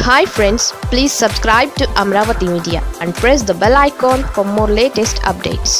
hi friends please subscribe to Amaravati media and press the bell icon for more latest updates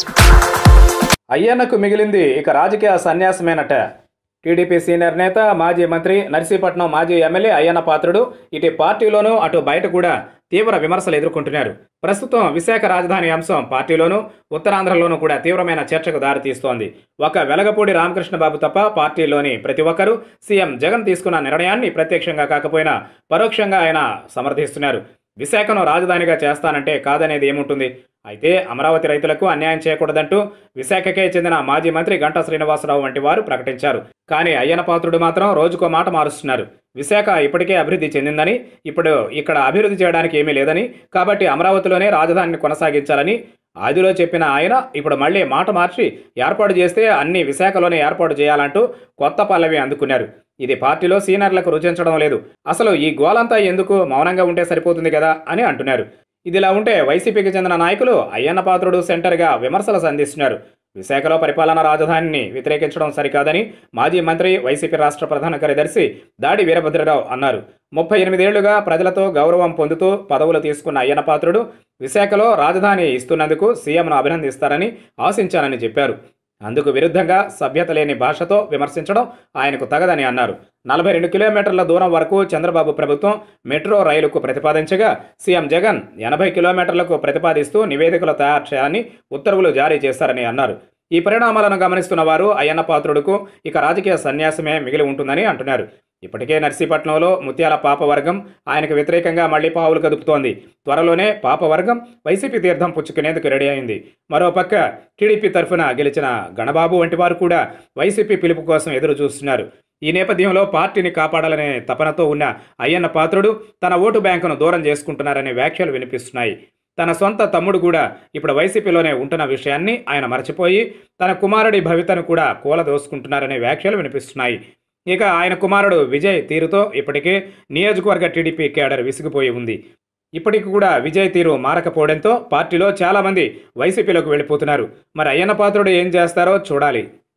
అయ్యన్నకు మిగిలింది ఇక రాజకీయ సన్యాసమేనట TDP senior నేత మాజీ మంత్రి నర్సీపట్నం మాజీ ఎమ్మెల్యే అయ్యన్న పాత్రుడు ఇటు పార్టీలోనూ అటు బయట కూడా తీవ్ర విమర్శలు ఎదుర్కొంటున్నారు ప్రస్తుతం విశాఖ రాజధాని అంశం పార్టీలోనూ ఉత్తరాంధ్రలోనూ కూడా తీవ్రమైన చర్చకు దారితీస్తోంది ఒక వెలగపూడి రామకృష్ణబాబు తప్ప పార్టీలోని ప్రతి ఒక్కరూ సీఎం జగన్ తీసుకున్న నిర్ణయాన్ని ప్రత్యక్షంగా కాకపోయినా పరోక్షంగా ఆయన సమర్థిస్తున్నారు విశాఖను రాజధానిగా చేస్తానంటే కాదనేది ఏముంటుంది అయితే అమరావతి రైతులకు అన్యాయం చేయకూడదంటూ విశాఖకే చెందిన మాజీ మంత్రి గంటా శ్రీనివాసరావు వంటి వారు ప్రకటించారు కానీ అయ్యన పాత్రుడు మాత్రం రోజుకో మాట మారుస్తున్నారు విశాఖ ఇప్పటికే అభివృద్ధి చెందిందని ఇప్పుడు ఇక్కడ అభివృద్ధి చేయడానికి ఏమీ లేదని కాబట్టి అమరావతిలోనే రాజధానిని కొనసాగించాలని ఆదిలో చెప్పిన ఆయన ఇప్పుడు మళ్ళీ మాట మార్చి ఏర్పాటు చేస్తే అన్ని విశాఖలోనే ఏర్పాటు చేయాలంటూ కొత్త పల్లవి అందుకున్నారు ఇది పార్టీలో సీనియర్లకు రుచించడం లేదు అసలు ఈ గోలంతా ఎందుకు మౌనంగా ఉంటే సరిపోతుంది కదా అని అంటున్నారు ఇదిలా ఉంటే వైసీపీకి చెందిన నాయకులు అయ్యన్న పాత్రుడు సెంటర్గా విమర్శలు సంధిస్తున్నారు విశాఖలో పరిపాలనా రాజధానిని వ్యతిరేకించడం సరికాదని మాజీ మంత్రి వైసీపీ రాష్ట్ర ప్రధాన కార్యదర్శి దాడి వీరభద్రరావు అన్నారు ముప్పై ఎనిమిదేళ్లుగా ప్రజలతో గౌరవం పొందుతూ పదవులు తీసుకున్న అయ్యన్న పాత్రుడు విశాఖలో రాజధాని ఇస్తున్నందుకు సీఎంను అభినందిస్తారని ఆశించానని చెప్పారు అందుకు విరుద్ధంగా సభ్యత లేని భాషతో విమర్శించడం ఆయనకు తగదని అన్నారు నలభై రెండు కిలోమీటర్ల దూరం వరకు చంద్రబాబు ప్రభుత్వం మెట్రో రైలుకు ప్రతిపాదించగా సీఎం జగన్ ఎనభై కిలోమీటర్లకు ప్రతిపాదిస్తూ నివేదికలు తయారు చేయాలని ఉత్తర్వులు జారీ చేశారని అన్నారు ఈ పరిణామాలను గమనిస్తున్న వారు అయ్యన్న పాత్రుడుకు ఇక రాజకీయ సన్యాసమే మిగిలి ఉంటుందని అంటున్నారు ఇప్పటికే నర్సీపట్నంలో ముత్యాల పాపవర్గం ఆయనకు వ్యతిరేకంగా మళ్లీ పావులు కదుపుతోంది త్వరలోనే పాపవర్గం వైసీపీ తీర్థం పుచ్చుకునేందుకు రెడీ అయింది మరోపక్క టీడీపీ తరఫున గెలిచిన గణబాబు వంటి వారు కూడా వైసీపీ పిలుపు కోసం ఎదురు చూస్తున్నారు ఈ నేపథ్యంలో పార్టీని కాపాడాలనే తపనతో ఉన్న అయ్యన్న పాత్రుడు తన ఓటు బ్యాంకును దూరం చేసుకుంటున్నారనే వ్యాఖ్యలు వినిపిస్తున్నాయి తన సొంత తమ్ముడు కూడా ఇప్పుడు వైసీపీలోనే ఉంటున్న విషయాన్ని ఆయన మరచిపోయి తన కుమారుడి భవితను కూడా కూలదోసుకుంటున్నారనే వ్యాఖ్యలు వినిపిస్తున్నాయి ఇక ఆయన కుమారుడు విజయ్ తీరుతో ఇప్పటికే నియోజకవర్గ టీడీపీ కేడర్ విసిగిపోయి ఉంది ఇప్పటికి కూడా విజయ్ తీరు మారకపోవడంతో పార్టీలో చాలామంది వైసీపీలోకి వెళ్ళిపోతున్నారు మరి అయ్యన్న పాత్రుడు ఏం చేస్తారో చూడాలి